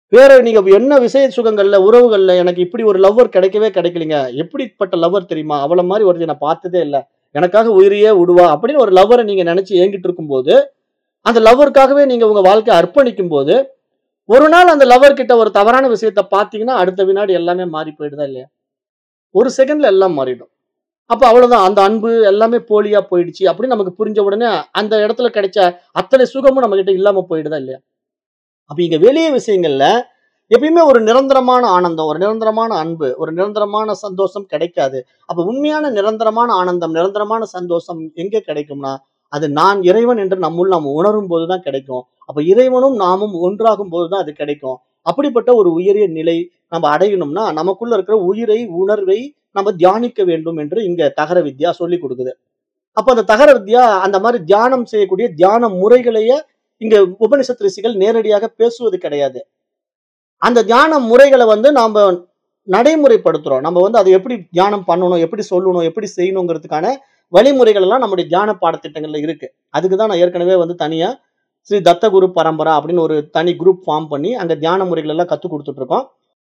வேற நீங்க என்ன விஷய சுகங்கள்ல உறவுகள்ல எனக்கு இப்படி ஒரு லவ்வர் கிடைக்கவே கிடைக்கலங்க எப்படிப்பட்ட லவ்வர் தெரியுமா அவள மாதிரி ஒருத்தி நான் பார்த்ததே இல்ல எனக்காக உயிரையே விடுவா அப்படின்னு ஒரு லவ்வரை நீங்க நினைச்சு ஏங்கிட்டு இருக்கும்போது அந்த லவ்வருக்காகவே நீங்க உங்க வாழ்க்கையை அர்ப்பணிக்கும் போது ஒரு நாள் அந்த லவர் கிட்ட ஒரு தவறான விஷயத்த பாத்தீங்கன்னா அடுத்த வினாடி எல்லாமே மாறி போயிடுதா இல்லையா ஒரு செகண்ட்ல எல்லாம் மாறிடும் அப்ப அவ்வளவுதான் அந்த அன்பு எல்லாமே போலியா போயிடுச்சு அப்படின்னு நமக்கு புரிஞ்ச உடனே அந்த இடத்துல கிடைச்ச அத்தனை சுகமும் நம்ம கிட்ட இல்லாம போயிடுதா இல்லையா அப்ப இங்க வெளிய விஷயங்கள்ல எப்பயுமே ஒரு நிரந்தரமான ஆனந்தம் ஒரு நிரந்தரமான அன்பு ஒரு நிரந்தரமான சந்தோஷம் கிடைக்காது அப்ப உண்மையான நிரந்தரமான ஆனந்தம் நிரந்தரமான சந்தோஷம் எங்க கிடைக்கும்னா அது நான் இறைவன் என்று நம்முள் நாம் உணரும் போதுதான் கிடைக்கும் அப்ப இறைவனும் நாமும் ஒன்றாகும் போதுதான் அது கிடைக்கும் அப்படிப்பட்ட ஒரு உயரிய நிலை நம்ம அடையணும்னா நமக்குள்ள இருக்கிற உயிரை உணர்வை நம்ம தியானிக்க வேண்டும் என்று இங்க தகர வித்யா சொல்லி கொடுக்குது அப்ப அந்த தகர வித்யா அந்த மாதிரி தியானம் செய்யக்கூடிய தியான முறைகளையே இங்க உபனிஷத் ரிஷிகள் நேரடியாக பேசுவது கிடையாது அந்த தியான முறைகளை வந்து நாம நடைமுறைப்படுத்துறோம் நம்ம வந்து அதை எப்படி தியானம் பண்ணணும் எப்படி சொல்லணும் எப்படி செய்யணுங்கிறதுக்கான வழிமுறைகள் எல்லாம் நம்முடைய தியான பாடத்திட்டங்கள்ல இருக்கு அதுக்கு தான் நான் ஏற்கனவே வந்து தனியா ஸ்ரீ தத்தகுரு பரம்பரா அப்படின்னு ஒரு தனி குரூப் ஃபார்ம் பண்ணி அங்க தியான முறைகள் எல்லாம் கத்து கொடுத்துட்டு இருக்கோம்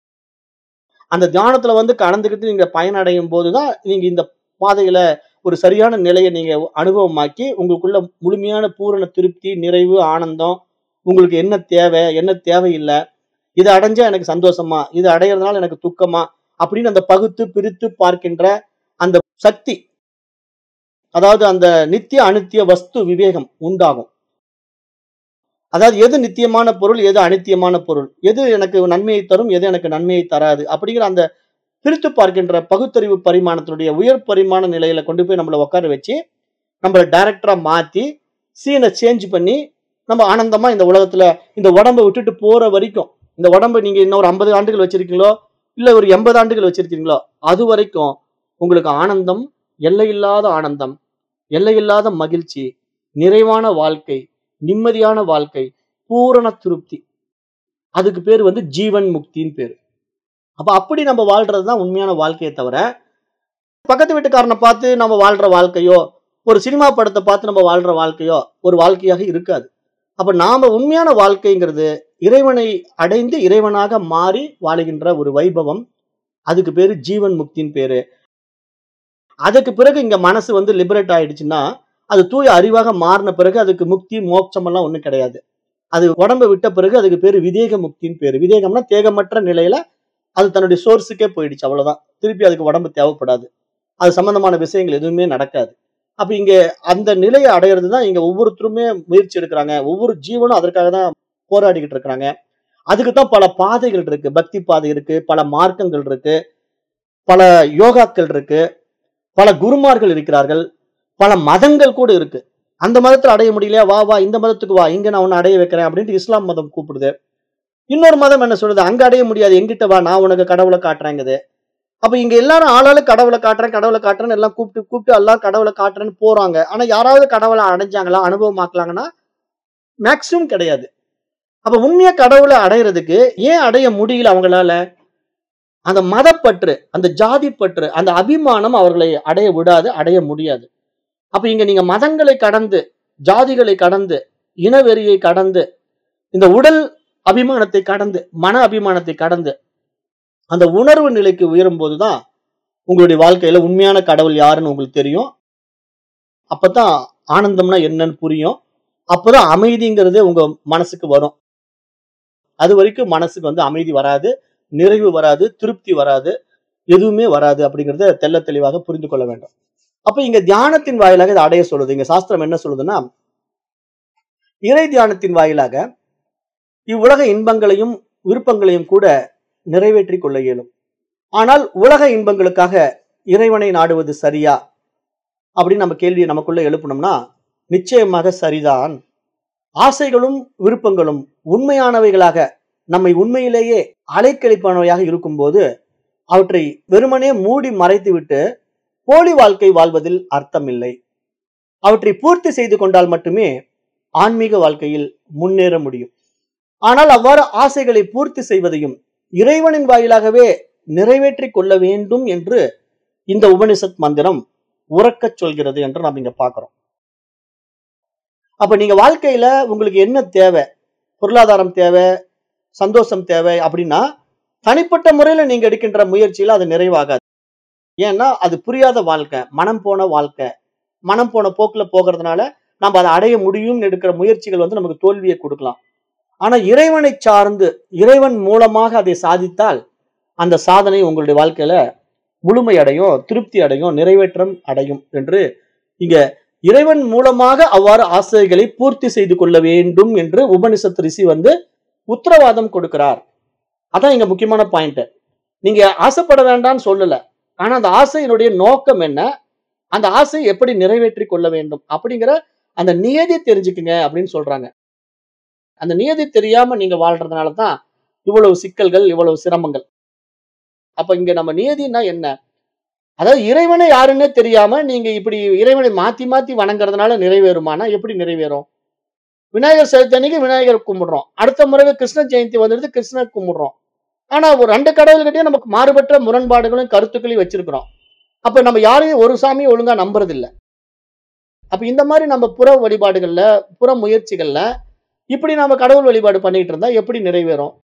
அந்த தியானத்துல வந்து கலந்துக்கிட்டு நீங்க பயனடையும் போதுதான் நீங்க இந்த பாதையில ஒரு சரியான நிலையை நீங்க அனுபவமாக்கி உங்களுக்குள்ள முழுமையான பூரண திருப்தி நிறைவு ஆனந்தம் உங்களுக்கு என்ன தேவை என்ன தேவையில்லை இது அடைஞ்சா எனக்கு சந்தோஷமா இது அடையிறதுனால எனக்கு துக்கமா அப்படின்னு அந்த பகுத்து பிரித்து பார்க்கின்ற அந்த சக்தி அதாவது அந்த நித்திய அனித்திய வஸ்து விவேகம் உண்டாகும் அதாவது எது நித்தியமான பொருள் எது அனித்தியமான பொருள் எது எனக்கு நன்மையை தரும் எது எனக்கு நன்மையை தராது அப்படிங்கிற அந்த பிரித்து பார்க்கின்ற பகுத்தறிவு பரிமாணத்தினுடைய உயர் பரிமாண நிலையில கொண்டு போய் நம்மளை உட்கார வச்சு நம்மளை டைரக்டரா மாத்தி சீனை சேஞ்ச் பண்ணி நம்ம ஆனந்தமா இந்த உலகத்துல இந்த உடம்பை விட்டுட்டு போற வரைக்கும் இந்த உடம்பை நீங்க இன்னொரு ஐம்பது ஆண்டுகள் வச்சிருக்கீங்களோ இல்ல ஒரு எண்பது ஆண்டுகள் வச்சிருக்கீங்களோ அது வரைக்கும் உங்களுக்கு ஆனந்தம் எல்லையில்லாத ஆனந்தம் எல்லையில்லாத மகிழ்ச்சி நிறைவான வாழ்க்கை நிம்மதியான வாழ்க்கை பூரண திருப்தி அதுக்கு பேர் வந்து ஜீவன் முக்தின்னு பேரு அப்ப அப்படி நம்ம வாழ்றது தான் உண்மையான வாழ்க்கையை தவிர பக்கத்து வீட்டுக்காரனை பார்த்து நம்ம வாழ்ற வாழ்க்கையோ ஒரு சினிமா படத்தை பார்த்து நம்ம வாழ்ற வாழ்க்கையோ ஒரு வாழ்க்கையாக இருக்காது அப்ப நாம உண்மையான வாழ்க்கைங்கிறது இறைவனை அடைந்து இறைவனாக மாறி வாழுகின்ற ஒரு வைபவம் அதுக்கு பேரு ஜீவன் முக்தின்னு பேரு அதுக்கு பிறகு இங்க மனசு வந்து லிபரேட் ஆயிடுச்சுன்னா அது தூய அறிவாக மாறின பிறகு அதுக்கு முக்தி மோட்சம் எல்லாம் ஒண்ணும் கிடையாது அது உடம்பை விட்ட பிறகு அதுக்கு பேரு விதேக முக்தின்னு பேரு விதேகம்னா தேகமற்ற நிலையில அது தன்னுடைய சோர்ஸுக்கே போயிடுச்சு அவ்வளவுதான் திருப்பி அதுக்கு உடம்பு தேவைப்படாது அது சம்பந்தமான விஷயங்கள் எதுவுமே நடக்காது அப்ப இங்க அந்த நிலையை அடையிறது தான் இங்க ஒவ்வொருத்தருமே முயற்சி எடுக்கிறாங்க ஒவ்வொரு ஜீவனும் அதற்காக தான் போராடிக்கிட்டு இருக்கிறாங்க அதுக்கு தான் பல பாதைகள் இருக்கு பக்தி பாதை இருக்கு பல மார்க்கங்கள் இருக்கு பல யோகாக்கள் இருக்கு பல குருமார்கள் இருக்கிறார்கள் பல மதங்கள் கூட இருக்கு அந்த மதத்துல அடைய முடியலையா வா வா இந்த மதத்துக்கு வா இங்க நான் உன்னை அடைய வைக்கிறேன் அப்படின்ட்டு இஸ்லாம் மதம் கூப்பிடுது இன்னொரு மதம் என்ன சொல்லுது அங்க அடைய முடியாது எங்கிட்ட வா நான் உனக்கு கடவுளை காட்டுறேங்குது அப்ப இங்க எல்லாரும் ஆளாளு கடவுளை காட்டுறேன் கடவுளை காட்டுறேன்னு எல்லாம் கூப்பிட்டு கூப்பிட்டு எல்லாம் கடவுளை காட்டுறேன்னு போறாங்க ஆனா யாராவது கடவுளை அடைஞ்சாங்களா அனுபவமாக்கலாங்கன்னா மேக்சிமம் கிடையாது அப்ப உண்மையா கடவுளை அடையிறதுக்கு ஏன் அடைய முடியல அவங்களால அந்த மதப்பற்று அந்த ஜாதி பற்று அந்த அபிமானம் அவர்களை அடைய விடாது அடைய முடியாது அப்ப இங்க நீங்க மதங்களை கடந்து ஜாதிகளை கடந்து இனவெறியை கடந்து இந்த உடல் அபிமானத்தை கடந்து மன அபிமானத்தை கடந்து அந்த உணர்வு நிலைக்கு உயரும் போதுதான் உங்களுடைய வாழ்க்கையில உண்மையான கடவுள் யாருன்னு உங்களுக்கு தெரியும் அப்பதான் ஆனந்தம்னா என்னன்னு புரியும் அப்பதான் அமைதிங்கிறதே உங்க மனசுக்கு வரும் அது வரைக்கும் மனசுக்கு வந்து அமைதி வராது நிறைவு வராது திருப்தி வராது எதுவுமே வராது அப்படிங்கறத தெள்ள தெளிவாக புரிந்து கொள்ள வேண்டும் அப்ப இங்க தியானத்தின் வாயிலாக இதை அடைய சொல்லுது இங்க சாஸ்திரம் என்ன சொல்லுதுன்னா இறை தியானத்தின் வாயிலாக இவ்வுலக இன்பங்களையும் விருப்பங்களையும் கூட நிறைவேற்றி கொள்ள இயலும் ஆனால் உலக இன்பங்களுக்காக இறைவனை நாடுவது சரியா அப்படின்னு நம்ம கேள்வியை நமக்குள்ள எழுப்பணும்னா நிச்சயமாக சரிதான் ஆசைகளும் விருப்பங்களும் உண்மையானவைகளாக நம்மை உண்மையிலேயே அலைக்கழிப்பானவையாக இருக்கும்போது அவற்றை வெறுமனே மூடி மறைத்துவிட்டு போலி வாழ்க்கை வாழ்வதில் அர்த்தமில்லை அவற்றை பூர்த்தி செய்து கொண்டால் மட்டுமே ஆன்மீக வாழ்க்கையில் முன்னேற முடியும் ஆனால் அவ்வாறு ஆசைகளை பூர்த்தி செய்வதையும் இறைவனின் வாயிலாகவே நிறைவேற்றிக் கொள்ள வேண்டும் என்று இந்த உபனிஷத் மந்திரம் உறக்கச் சொல்கிறது என்று நாம் இங்க பார்க்கிறோம் அப்ப நீங்க வாழ்க்கையில உங்களுக்கு என்ன தேவை பொருளாதாரம் தேவை சந்தோஷம் தேவை அப்படின்னா தனிப்பட்ட முறையில நீங்க எடுக்கின்ற முயற்சியில அது நிறைவாகாது ஏன்னா அது புரியாத வாழ்க்கை மனம் போன வாழ்க்கை மனம் போன போக்குல போகிறதுனால நம்ம அதை அடைய முடியும்னு எடுக்கிற முயற்சிகள் வந்து நமக்கு தோல்வியை கொடுக்கலாம் ஆனா இறைவனை சார்ந்து இறைவன் மூலமாக அதை சாதித்தால் அந்த சாதனை உங்களுடைய வாழ்க்கையில முழுமை அடையும் திருப்தி அடையும் நிறைவேற்றம் அடையும் என்று இங்க இறைவன் மூலமாக அவ்வாறு ஆசைகளை பூர்த்தி செய்து கொள்ள வேண்டும் என்று உபனிஷத் ரிஷி வந்து உத்தரவாதம் கொடுக்கிறார் அதான் இங்க முக்கியமான பாயிண்ட் நீங்க ஆசைப்பட வேண்டாம்னு சொல்லல ஆனா அந்த ஆசையினுடைய நோக்கம் என்ன அந்த ஆசை எப்படி நிறைவேற்றி கொள்ள வேண்டும் அப்படிங்கிற அந்த நியதி தெரிஞ்சுக்குங்க அப்படின்னு சொல்றாங்க அந்த நியதி தெரியாம நீங்க வாழ்றதுனால தான் இவ்வளவு சிக்கல்கள் இவ்வளவு சிரமங்கள் அப்ப இங்க நம்ம நியதினா என்ன அதாவது இறைவனை யாருன்னே தெரியாம நீங்க இப்படி இறைவனை மாத்தி மாத்தி வணங்குறதுனால நிறைவேறுமானா எப்படி நிறைவேறும் விநாயகர் சதுர்த்தி அன்னைக்கு விநாயகர் கும்பிடுறோம் அடுத்த முறை கிருஷ்ண ஜெயந்தி வந்துடுது கிருஷ்ணர் கும்பிடுறோம் ஆனா ஒரு ரெண்டு கடவுள்கிட்டயும் நமக்கு மாறுபட்ட முரண்பாடுகளும் கருத்துக்களையும் வச்சிருக்கிறோம் அப்ப நம்ம யாரையும் ஒரு சாமியை ஒழுங்கா நம்புறது இல்ல அப்ப இந்த மாதிரி நம்ம புற வழிபாடுகள்ல புற முயற்சிகள்ல இப்படி நாம கடவுள் வழிபாடு பண்ணிட்டு இருந்தா எப்படி நிறைவேறும்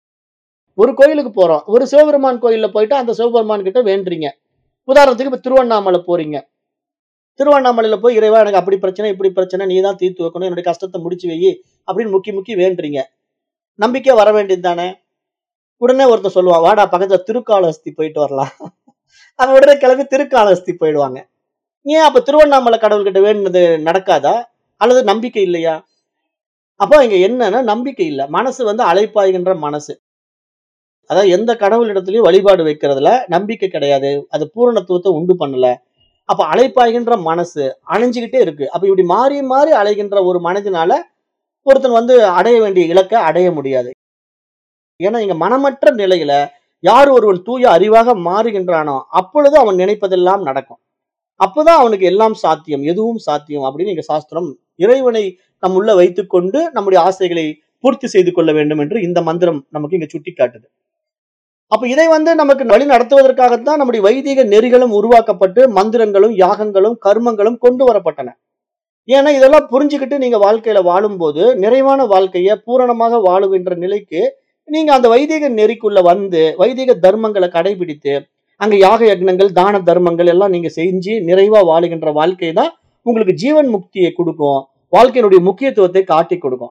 ஒரு கோயிலுக்கு போறோம் ஒரு சிவபெருமான் கோயில்ல போயிட்டு அந்த சிவபெருமான் கிட்ட வேண்டுறீங்க உதாரணத்துக்கு இப்ப திருவண்ணாமலை போறீங்க திருவண்ணாமலையில போய் இறைவா எனக்கு அப்படி பிரச்சனை இப்படி பிரச்சனை நீ தான் தீர்த்து வைக்கணும் என்னுடைய கஷ்டத்தை முடிச்சு வை அப்படின்னு முக்கி முக்கி வேண்டுறீங்க நம்பிக்கை வர வேண்டியது தானே உடனே ஒருத்தர் சொல்லுவான் வாடா பக்கத்துல திருக்காலஹஸ்தி போயிட்டு வரலாம் அவன் உடனே கிளம்பி திருக்காலஹஸ்தி போயிடுவாங்க ஏன் அப்ப திருவண்ணாமலை கடவுள்கிட்ட வேண்டினது நடக்காதா அல்லது நம்பிக்கை இல்லையா அப்போ இங்க என்னன்னா நம்பிக்கை இல்லை மனசு வந்து அலைப்பாய்கின்ற மனசு அதாவது எந்த கடவுளிடத்துலயும் வழிபாடு வைக்கிறதுல நம்பிக்கை கிடையாது அது பூரணத்துவத்தை உண்டு பண்ணல அப்ப அலைப்பாய்கின்ற மனசு அணைஞ்சுக்கிட்டே இருக்கு அப்ப இப்படி மாறி மாறி அலைகின்ற ஒரு மனதினால ஒருத்தன் வந்து அடைய வேண்டிய இலக்கை அடைய முடியாது ஏன்னா இங்க மனமற்ற நிலையில யார் ஒருவன் தூய அறிவாக மாறுகின்றானோ அப்பொழுது அவன் நினைப்பதெல்லாம் நடக்கும் அப்பதான் அவனுக்கு எல்லாம் சாத்தியம் எதுவும் சாத்தியம் அப்படின்னு இங்க சாஸ்திரம் இறைவனை நம் உள்ள வைத்துக்கொண்டு நம்முடைய ஆசைகளை பூர்த்தி செய்து கொள்ள வேண்டும் என்று இந்த மந்திரம் நமக்கு இங்க சுட்டி காட்டுது அப்ப இதை வந்து நமக்கு வழி நடத்துவதற்காகத்தான் நம்முடைய வைதிக நெறிகளும் உருவாக்கப்பட்டு மந்திரங்களும் யாகங்களும் கர்மங்களும் கொண்டு வரப்பட்டன ஏன்னா இதெல்லாம் புரிஞ்சுக்கிட்டு நீங்க வாழ்க்கையில வாழும்போது நிறைவான வாழ்க்கைய பூரணமாக வாழுகின்ற நிலைக்கு நீங்க அந்த வைதிக நெறிக்குள்ள வந்து வைதிக தர்மங்களை கடைபிடித்து அங்க யாக யக்னங்கள் தான தர்மங்கள் எல்லாம் நீங்க செஞ்சு நிறைவா வாழுகின்ற வாழ்க்கை தான் உங்களுக்கு ஜீவன் முக்தியை கொடுக்கும் வாழ்க்கையினுடைய முக்கியத்துவத்தை காட்டி கொடுக்கும்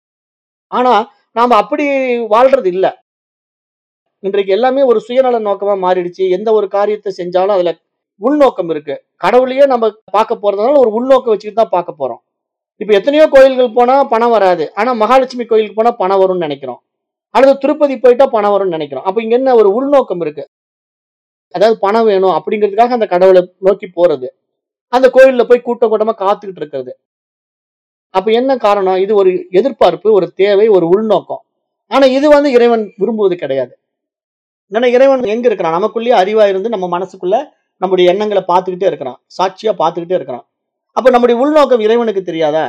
ஆனா நாம அப்படி வாழ்றது இல்ல இன்றைக்கு எல்லாமே ஒரு சுயநல நோக்கமா மாறிடுச்சு எந்த ஒரு காரியத்தை செஞ்சாலும் அதுல உள்நோக்கம் இருக்கு கடவுளையே நம்ம பார்க்க போறதுனால ஒரு உள்நோக்கம் வச்சுக்கிட்டு தான் பார்க்க போறோம் இப்ப எத்தனையோ கோயில்கள் போனா பணம் வராது ஆனா மகாலட்சுமி கோயிலுக்கு போனா பணம் வரும்னு நினைக்கிறோம் அல்லது திருப்பதி போயிட்டா பணம் வரும்னு நினைக்கிறோம் அப்ப இங்க என்ன ஒரு உள்நோக்கம் இருக்கு அதாவது பணம் வேணும் அப்படிங்கிறதுக்காக அந்த கடவுளை நோக்கி போறது அந்த கோயில்ல போய் கூட்ட கூட்டமா காத்துக்கிட்டு இருக்கிறது அப்ப என்ன காரணம் இது ஒரு எதிர்பார்ப்பு ஒரு தேவை ஒரு உள்நோக்கம் ஆனா இது வந்து இறைவன் விரும்புவது கிடையாது ஏன்னா இறைவன் எங்க இருக்கிறான் நமக்குள்ளேயே அறிவா இருந்து நம்ம மனசுக்குள்ள நம்முடைய எண்ணங்களை பார்த்துக்கிட்டே இருக்கிறான் சாட்சியா பார்த்துக்கிட்டே இருக்கிறான் அப்ப நம்முடைய உள்நோக்கம் இறைவனுக்கு தெரியாதா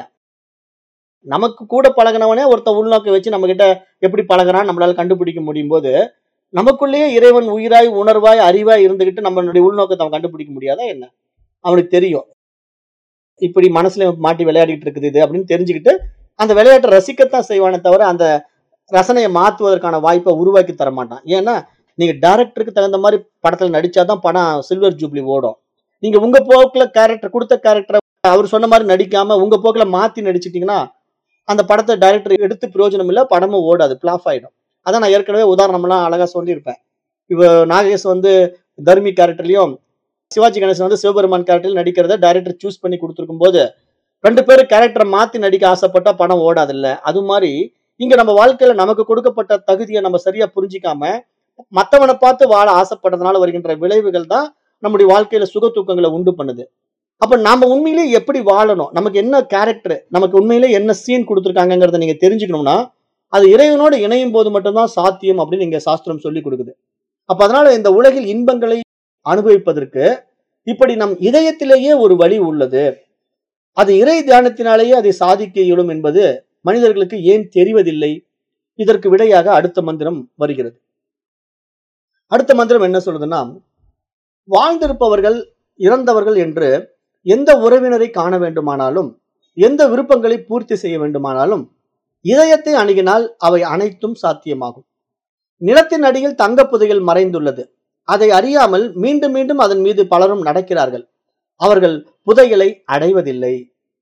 நமக்கு கூட பழகினவனே ஒருத்த உள்நோக்கம் வச்சு நம்ம கிட்ட எப்படி பழகுறான் நம்மளால கண்டுபிடிக்க முடியும் போது நமக்குள்ளேயே இறைவன் உயிராய் உணர்வாய் அறிவாய் இருந்துகிட்டு நம்மளுடைய உள்நோக்கத்தை அவன் கண்டுபிடிக்க முடியாதா என்ன அவனுக்கு தெரியும் இப்படி மனசுல மாட்டி விளையாடிட்டு இருக்குது இது அப்படின்னு தெரிஞ்சுக்கிட்டு அந்த விளையாட்டை ரசிக்கத்தான் செய்வானே தவிர அந்த ரசனையை மாத்துவதற்கான வாய்ப்பை உருவாக்கி தர மாட்டான் ஏன்னா நீங்க டைரக்டருக்கு தகுந்த மாதிரி படத்துல நடிச்சாதான் படம் சில்வர் ஜூப்ளி ஓடும் நீங்க உங்க போக்குல கேரக்டர் கொடுத்த கேரக்டரை அவர் சொன்ன மாதிரி நடிக்காம உங்க போக்குல மாத்தி நடிச்சிட்டீங்கன்னா அந்த படத்தை டைரக்டர் எடுத்து பிரயோஜனம் இல்லை படமும் ஓடாது பிளாஃப் ஆயிடும் அதான் நான் ஏற்கனவே உதாரணம்லாம் அழகா சொல்லியிருப்பேன் இப்போ நாகேஷ் வந்து தர்மி கேரக்டர்லயும் சிவாஜி கணேசன் வந்து சிவபெருமான் கேரக்டர்ல நடிக்கிறத டைரக்டர் சூஸ் பண்ணி கொடுத்துருக்கும் போது ரெண்டு பேரும் கேரக்டரை மாத்தி நடிக்க ஆசைப்பட்டா படம் ஓடாதுல்ல அது மாதிரி இங்க நம்ம வாழ்க்கையில நமக்கு கொடுக்கப்பட்ட தகுதியை நம்ம சரியா புரிஞ்சிக்காம மத்தவனை பார்த்து வாழ ஆசைப்படுறதுனால வருகின்ற விளைவுகள் தான் நம்முடைய வாழ்க்கையில சுக தூக்கங்களை உண்டு பண்ணுது அப்ப நாம உண்மையிலேயே எப்படி வாழணும் நமக்கு என்ன கேரக்டர் நமக்கு உண்மையிலேயே என்ன சீன் கொடுத்துருக்காங்கிறத நீங்க தெரிஞ்சுக்கணும்னா அது இறைவனோடு இணையும் போது மட்டும்தான் சாத்தியம் அப்படின்னு இங்க சாஸ்திரம் சொல்லி கொடுக்குது அப்ப அதனால இந்த உலகில் இன்பங்களை அனுபவிப்பதற்கு இப்படி நம் இதயத்திலேயே ஒரு வழி உள்ளது அது இறை தியானத்தினாலேயே அதை சாதிக்க இயலும் என்பது மனிதர்களுக்கு ஏன் தெரிவதில்லை இதற்கு விடையாக அடுத்த மந்திரம் வருகிறது அடுத்த மந்திரம் என்ன சொல்லுதுன்னா வாழ்ந்திருப்பவர்கள் இறந்தவர்கள் என்று எந்த உறவினரை காண வேண்டுமானாலும் எந்த விருப்பங்களை பூர்த்தி செய்ய வேண்டுமானாலும் இதயத்தை அணுகினால் அவை அனைத்தும் சாத்தியமாகும் நிலத்தின் அடியில் தங்க புதையல் மறைந்துள்ளது அதை அறியாமல் மீண்டும் மீண்டும் அதன் மீது பலரும் நடக்கிறார்கள் அவர்கள் புதையலை அடைவதில்லை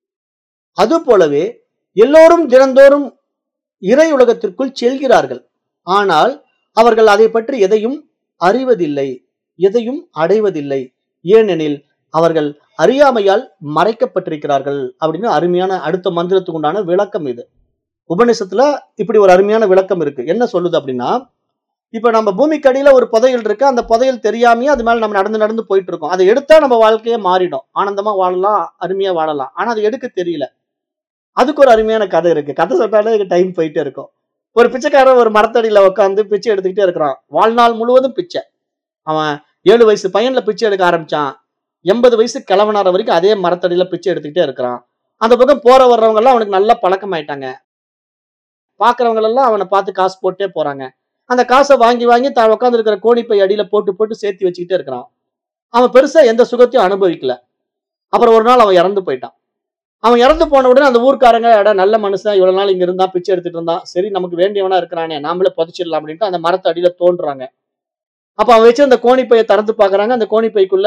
அதுபோலவே எல்லோரும் தினந்தோறும் இறை உலகத்திற்குள் செல்கிறார்கள் ஆனால் அவர்கள் அதை பற்றி எதையும் அறிவதில்லை எதையும் அடைவதில்லை ஏனெனில் அவர்கள் அறியாமையால் மறைக்கப்பட்டிருக்கிறார்கள் அப்படின்னு அருமையான அடுத்த மந்திரத்துக்கு உண்டான விளக்கம் இது உபநிஷத்துல இப்படி ஒரு அருமையான விளக்கம் இருக்கு என்ன சொல்லுது அப்படின்னா இப்ப நம்ம பூமிக்கு அடியில ஒரு புதையல் இருக்கு அந்த புதையல் தெரியாமையே அது மேல நம்ம நடந்து நடந்து போயிட்டு இருக்கோம் அதை எடுத்தா நம்ம வாழ்க்கையே மாறிடும் ஆனந்தமா வாழலாம் அருமையா வாழலாம் ஆனா அது எடுக்க தெரியல அதுக்கு ஒரு அருமையான கதை இருக்கு கதை சொன்னாலே டைம் போயிட்டே இருக்கும் ஒரு பிச்சைக்காரன் ஒரு மரத்தடியில உட்காந்து பிச்சை எடுத்துக்கிட்டே இருக்கிறான் வாழ்நாள் முழுவதும் பிச்சை அவன் ஏழு வயசு பையன்ல பிச்சை எடுக்க ஆரம்பிச்சான் எண்பது வயசு கிழவனார வரைக்கும் அதே மரத்தடியில பிச்சை எடுத்துக்கிட்டே இருக்கிறான் அந்த பக்கம் போற வர்றவங்க எல்லாம் அவனுக்கு நல்லா பழக்கமாயிட்டாங்க பாக்குறவங்க எல்லாம் அவனை பார்த்து காசு போட்டே போறாங்க அந்த காசை வாங்கி வாங்கி தான் உட்காந்து இருக்கிற கோணிப்பை அடியில போட்டு போட்டு சேர்த்து வச்சுக்கிட்டே இருக்கிறான் அவன் பெருசா எந்த சுகத்தையும் அனுபவிக்கல அப்புறம் ஒரு நாள் அவன் இறந்து போயிட்டான் அவன் இறந்து போன உடனே அந்த ஊர்க்காரங்க எடா நல்ல மனுஷன் இவ்வளவு நாள் இங்க இருந்தா பிச்சை எடுத்துட்டு இருந்தான் சரி நமக்கு வேண்டியவனா இருக்கிறானே நாமளே புதைச்சிடலாம் அப்படின்ட்டு அந்த மரத்து அடியில தோன்றுறாங்க அப்ப அவன் வச்சு அந்த கோணிப்பையை திறந்து பாக்குறாங்க அந்த கோணிப்பைக்குள்ள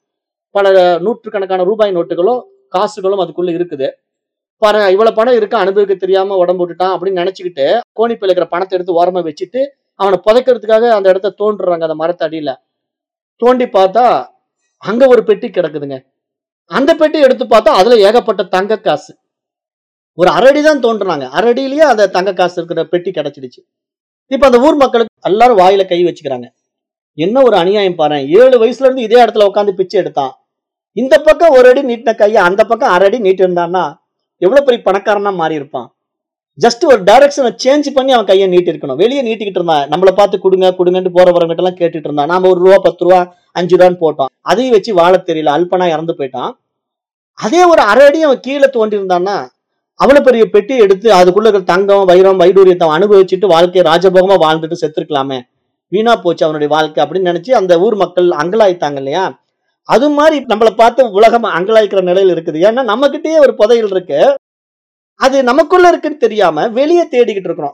பல நூற்றுக்கணக்கான ரூபாய் நோட்டுகளும் காசுகளும் அதுக்குள்ள இருக்குது பாரு இவ்வளவு பணம் இருக்கு அனுபவிக்க தெரியாம உடம்பு விட்டுட்டான் அப்படின்னு நினைச்சுக்கிட்டு கோணிப்பையில இருக்கிற பணத்தை எடுத்து ஓரமா வச்சுட்டு அவனை புதைக்கிறதுக்காக அந்த இடத்த தோன்றுறாங்க அந்த மரத்து அடியில தோண்டி பார்த்தா அங்க ஒரு பெட்டி கிடக்குதுங்க அந்த பெட்டி எடுத்து பார்த்தா அதுல ஏகப்பட்ட தங்க காசு ஒரு அரடி தான் தோன்றுனாங்க அரடியிலேயே அந்த தங்க காசு இருக்கிற பெட்டி கிடைச்சிடுச்சு இப்ப அந்த ஊர் மக்களுக்கு எல்லாரும் வாயில கை வச்சுக்கிறாங்க என்ன ஒரு அநியாயம் பாரு ஏழு வயசுல இருந்து இதே இடத்துல உட்காந்து பிச்சை எடுத்தான் இந்த பக்கம் ஒரு அடி நீட்டின கையை அந்த பக்கம் அரை அடி நீட்டி இருந்தான்னா எவ்வளவு பெரிய பணக்காரனா மாறி இருப்பான் ஜஸ்ட் ஒரு டைரக்ஷனை சேஞ்ச் பண்ணி அவன் கையை நீட்டி இருக்கணும் வெளியே நீட்டிக்கிட்டு இருந்தான் நம்மளை பார்த்து கொடுங்க கொடுங்கன்னு போற வரவங்கிட்ட எல்லாம் கேட்டுட்டு இருந்தான் நாம ஒரு ரூபா பத்து ரூபா அஞ்சு ரூபான்னு போட்டோம் அதையும் வச்சு வாழ தெரியல அல்பனா இறந்து போயிட்டான் அதே ஒரு அரை அடி அவன் கீழே தோண்டி இருந்தான்னா அவ்வளவு பெரிய பெட்டி எடுத்து அதுக்குள்ள இருக்கிற தங்கம் வைரம் வைடூரியத்தை அவன் அனுபவிச்சுட்டு வாழ்க்கையை ராஜபோகமா வாழ்ந்துட்டு செத்துருக்கலாமே வீணா போச்சு அவனுடைய வாழ்க்கை அப்படின்னு நினைச்சு அந்த ஊர் மக்கள் அங்கலாய்த்தாங்க இல்லையா அது மாதிரி நம்மளை பார்த்து உலகம் அங்கலாய்க்கிற நிலையில இருக்குது ஏன்னா நம்ம கிட்டயே ஒரு புதையல் இருக்கு அது நமக்குள்ள இருக்குன்னு தெரியாம வெளியே தேடிக்கிட்டு இருக்கிறோம்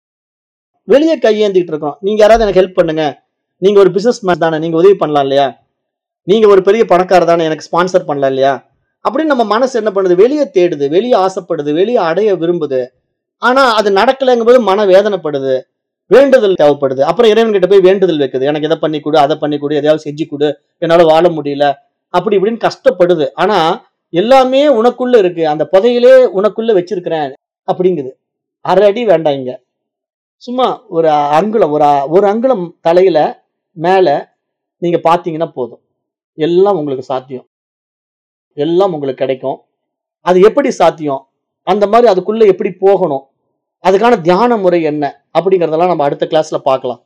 வெளியே கையேந்திக்கிட்டு இருக்கோம் நீங்க யாராவது எனக்கு ஹெல்ப் பண்ணுங்க நீங்க ஒரு பிசினஸ் மேன் தானே நீங்க உதவி பண்ணலாம் இல்லையா நீங்க ஒரு பெரிய பணக்காரர் தானே எனக்கு ஸ்பான்சர் பண்ணலாம் இல்லையா அப்படின்னு நம்ம மனசு என்ன பண்ணுது வெளியே தேடுது வெளியே ஆசைப்படுது வெளியே அடைய விரும்புது ஆனா அது நடக்கலைங்கும் போது மன வேதனைப்படுது வேண்டுதல் தேவைப்படுது அப்புறம் இறைவன் கிட்ட போய் வேண்டுதல் வைக்குது எனக்கு இதை பண்ணி கொடு அதை பண்ணி கொடு எதையாவது செஞ்சு கொடு என்னால வாழ முடியல அப்படி இப்படின்னு கஷ்டப்படுது ஆனா எல்லாமே உனக்குள்ள இருக்கு அந்த புதையிலே உனக்குள்ள வச்சிருக்கிறேன் அப்படிங்குது அரை அடி வேண்டாம் இங்க சும்மா ஒரு அங்குலம் ஒரு ஒரு அங்குலம் தலையில மேல நீங்க பாத்தீங்கன்னா போதும் எல்லாம் உங்களுக்கு சாத்தியம் எல்லாம் உங்களுக்கு கிடைக்கும் அது எப்படி சாத்தியம் அந்த மாதிரி அதுக்குள்ள எப்படி போகணும் அதுக்கான தியான முறை என்ன அப்படிங்கறதெல்லாம் நம்ம அடுத்த கிளாஸ்ல பார்க்கலாம்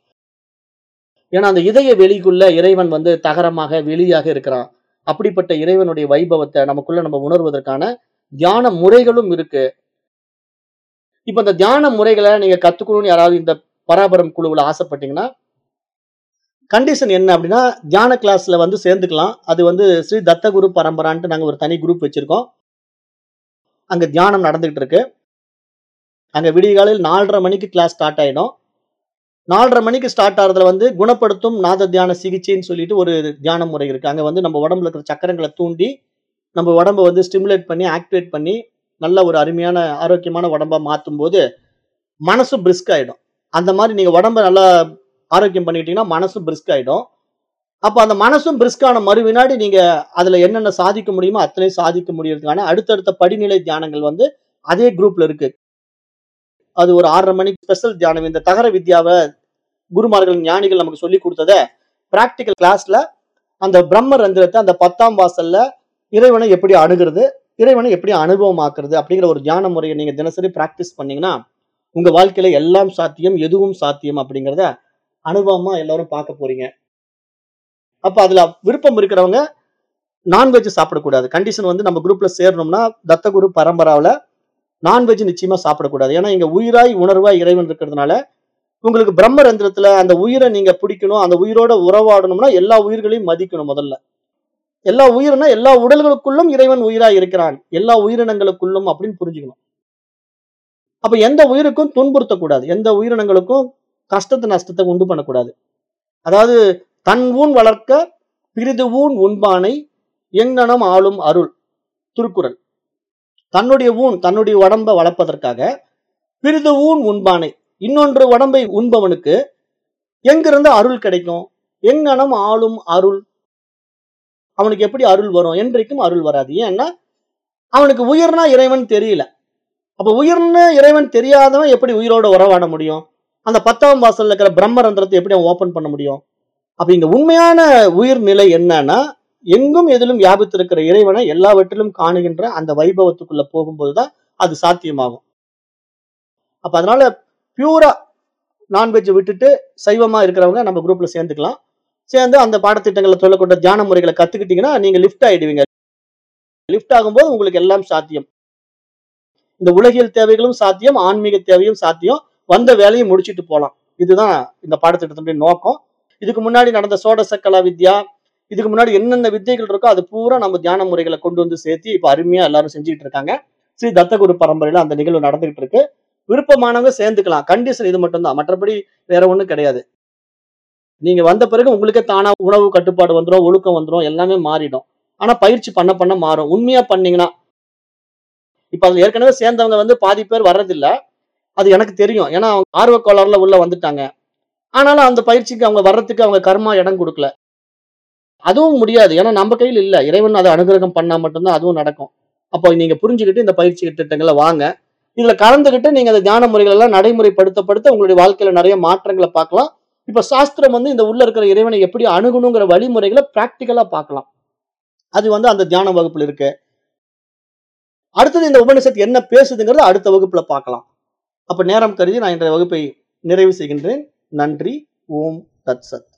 ஏன்னா அந்த இதய வெளிக்குள்ள இறைவன் வந்து தகரமாக வெளியாக இருக்கிறான் அப்படிப்பட்ட இறைவனுடைய வைபவத்தை நமக்குள்ள நம்ம உணர்வதற்கான தியான முறைகளும் இருக்கு இப்ப இந்த தியான முறைகளை நீங்க கத்துக்கணும்னு யாராவது இந்த பராபரம் குழுவுல ஆசைப்பட்டீங்கன்னா கண்டிஷன் என்ன அப்படின்னா தியான கிளாஸ்ல வந்து சேர்ந்துக்கலாம் அது வந்து ஸ்ரீ தத்தகுரு பரம்பரான்ட்டு நாங்க ஒரு தனி குரூப் வச்சிருக்கோம் அங்க தியானம் நடந்துகிட்டு இருக்கு அங்க விடிய காலையில் நாலரை மணிக்கு கிளாஸ் ஸ்டார்ட் ஆயிடும் நாலரை மணிக்கு ஸ்டார்ட் ஆகிறதுல வந்து குணப்படுத்தும் நாத தியான சிகிச்சைன்னு சொல்லிட்டு ஒரு தியான முறை இருக்கு அங்க வந்து நம்ம உடம்புல இருக்கிற சக்கரங்களை தூண்டி நம்ம உடம்ப வந்து ஸ்டிமுலேட் பண்ணி ஆக்டிவேட் பண்ணி நல்ல ஒரு அருமையான ஆரோக்கியமான உடம்பா மாற்றும் போது மனசு பிரிஸ்க் ஆயிடும் அந்த மாதிரி நீங்க உடம்ப நல்லா ஆரோக்கியம் பண்ணிக்கிட்டீங்கன்னா மனசு பிரிஸ்க் ஆயிடும் அப்ப அந்த மனசும் பிரிஸ்கான மறு வினாடி நீங்க அதுல என்னென்ன சாதிக்க முடியுமோ அத்தனை சாதிக்க முடியறதுக்கான அடுத்தடுத்த படிநிலை தியானங்கள் வந்து அதே குரூப்ல இருக்கு அது ஒரு ஆறரை மணிக்கு ஸ்பெஷல் தியானம் இந்த தகர வித்யாவை குருமார்கள் ஞானிகள் நமக்கு சொல்லி கொடுத்தத பிராக்டிக்கல் கிளாஸ்ல அந்த பிரம்ம ரந்திரத்தை அந்த பத்தாம் வாசல்ல இறைவனை எப்படி அணுகிறது இறைவனை எப்படி அனுபவமாக்குறது அப்படிங்கிற ஒரு தியான முறையை நீங்க தினசரி பிராக்டிஸ் பண்ணீங்கன்னா உங்க வாழ்க்கையில எல்லாம் சாத்தியம் எதுவும் சாத்தியம் அப்படிங்கிறத அனுபவமா எல்லாரும் பார்க்க போறீங்க அப்ப அதுல விருப்பம் இருக்கிறவங்க நான்வெஜ் சாப்பிடக்கூடாது கண்டிஷன் வந்து நம்ம குரூப்ல சேரணும்னா தத்தகுரு பரம்பராவில் நான்வெஜ் நிச்சயமா சாப்பிடக்கூடாது ஏன்னா இங்க உயிராய் உணர்வாய் இறைவன் இருக்கிறதுனால உங்களுக்கு பிரம்ம ரந்திரத்துல அந்த உயிரை நீங்க பிடிக்கணும் அந்த உயிரோட உறவாடணும்னா எல்லா உயிர்களையும் மதிக்கணும் முதல்ல எல்லா உயிரினா எல்லா உடல்களுக்குள்ளும் இறைவன் உயிராய் இருக்கிறான் எல்லா உயிரினங்களுக்குள்ளும் அப்படின்னு புரிஞ்சுக்கணும் அப்ப எந்த உயிருக்கும் துன்புறுத்தக்கூடாது எந்த உயிரினங்களுக்கும் கஷ்டத்தை நஷ்டத்தை உண்டு பண்ணக்கூடாது அதாவது தன் ஊன் வளர்க்க பிரிது ஊன் உண்பானை எங்கனம் ஆளும் அருள் திருக்குறள் தன்னுடைய ஊன் தன்னுடைய உடம்பை வளர்ப்பதற்காக பிரிது ஊன் உண்பானை இன்னொன்று உடம்பை உண்பவனுக்கு எங்கிருந்து அருள் கிடைக்கும் எங்கனம் ஆளும் அருள் அவனுக்கு எப்படி அருள் வரும் என்றைக்கும் அருள் வராது ஏன்னா அவனுக்கு உயிர்னா இறைவன் தெரியல அப்ப உயிர்னு இறைவன் தெரியாதவன் எப்படி உயிரோட உறவாட முடியும் அந்த பத்தாம் வாசல்ல இருக்கிற பிரம்மரந்திரத்தை எப்படி அவன் ஓபன் பண்ண முடியும் அப்ப இங்க உண்மையான உயிர் நிலை என்னன்னா எங்கும் எதிலும் வியாபித்திருக்கிற இறைவனை எல்லாவற்றிலும் காணுகின்ற அந்த வைபவத்துக்குள்ள போகும்போதுதான் அது சாத்தியமாகும் அப்ப அதனால பியூரா நான்வெஜ் விட்டுட்டு சைவமா இருக்கிறவங்க நம்ம குரூப்ல சேர்ந்துக்கலாம் சேர்ந்து அந்த பாடத்திட்டங்களை சொல்லக்கூடிய தியான முறைகளை கத்துக்கிட்டீங்கன்னா நீங்க லிஃப்ட் ஆயிடுவீங்க லிஃப்ட் ஆகும்போது உங்களுக்கு எல்லாம் சாத்தியம் இந்த உலகியல் தேவைகளும் சாத்தியம் ஆன்மீக தேவையும் சாத்தியம் வந்த வேலையை முடிச்சிட்டு போலாம் இதுதான் இந்த பாடத்திட்டத்தினுடைய நோக்கம் இதுக்கு முன்னாடி நடந்த சோடச கலா வித்யா இதுக்கு முன்னாடி என்னென்ன வித்தைகள் இருக்கோ அது பூரா நம்ம தியான முறைகளை கொண்டு வந்து சேர்த்து இப்ப அருமையா எல்லாரும் செஞ்சுட்டு இருக்காங்க ஸ்ரீ தத்தகுரு பரம்பரையில அந்த நிகழ்வு நடந்துகிட்டு இருக்கு விருப்பமானவங்க சேர்ந்துக்கலாம் கண்டிஷன் இது மட்டும்தான் மற்றபடி வேற ஒண்ணும் கிடையாது நீங்க வந்த பிறகு உங்களுக்கே தானா உணவு கட்டுப்பாடு வந்துடும் ஒழுக்கம் வந்துடும் எல்லாமே மாறிடும் ஆனா பயிற்சி பண்ண பண்ண மாறும் உண்மையா பண்ணீங்கன்னா இப்ப அதுல ஏற்கனவே சேர்ந்தவங்க வந்து பாதி பேர் வர்றதில்ல அது எனக்கு தெரியும் ஏன்னா அவங்க ஆர்வக் கோளாறுல உள்ள வந்துட்டாங்க ஆனாலும் அந்த பயிற்சிக்கு அவங்க வர்றதுக்கு அவங்க கர்மா இடம் கொடுக்கல அதுவும் முடியாது ஏன்னா நம்ம கையில் இல்ல இறைவன் அதை அனுகிரகம் பண்ணா மட்டும்தான் அதுவும் நடக்கும் அப்போ நீங்க புரிஞ்சுக்கிட்டு இந்த பயிற்சி திட்டங்களை வாங்க இதுல கலந்துக்கிட்டு நீங்க அந்த தியான முறைகள் எல்லாம் நடைமுறைப்படுத்தப்படுத்த உங்களுடைய வாழ்க்கையில நிறைய மாற்றங்களை பார்க்கலாம் இப்ப சாஸ்திரம் வந்து இந்த உள்ள இருக்கிற இறைவனை எப்படி அணுகணுங்கிற வழிமுறைகளை பிராக்டிக்கலா பார்க்கலாம் அது வந்து அந்த தியான வகுப்புல இருக்கு அடுத்தது இந்த உபனிஷத் என்ன பேசுதுங்கிறத அடுத்த வகுப்புல பார்க்கலாம் அப்ப நேரம் கருதி நான் இன்றைய வகுப்பை நிறைவு செய்கின்றேன் நன்றி ஓம் தத் சத்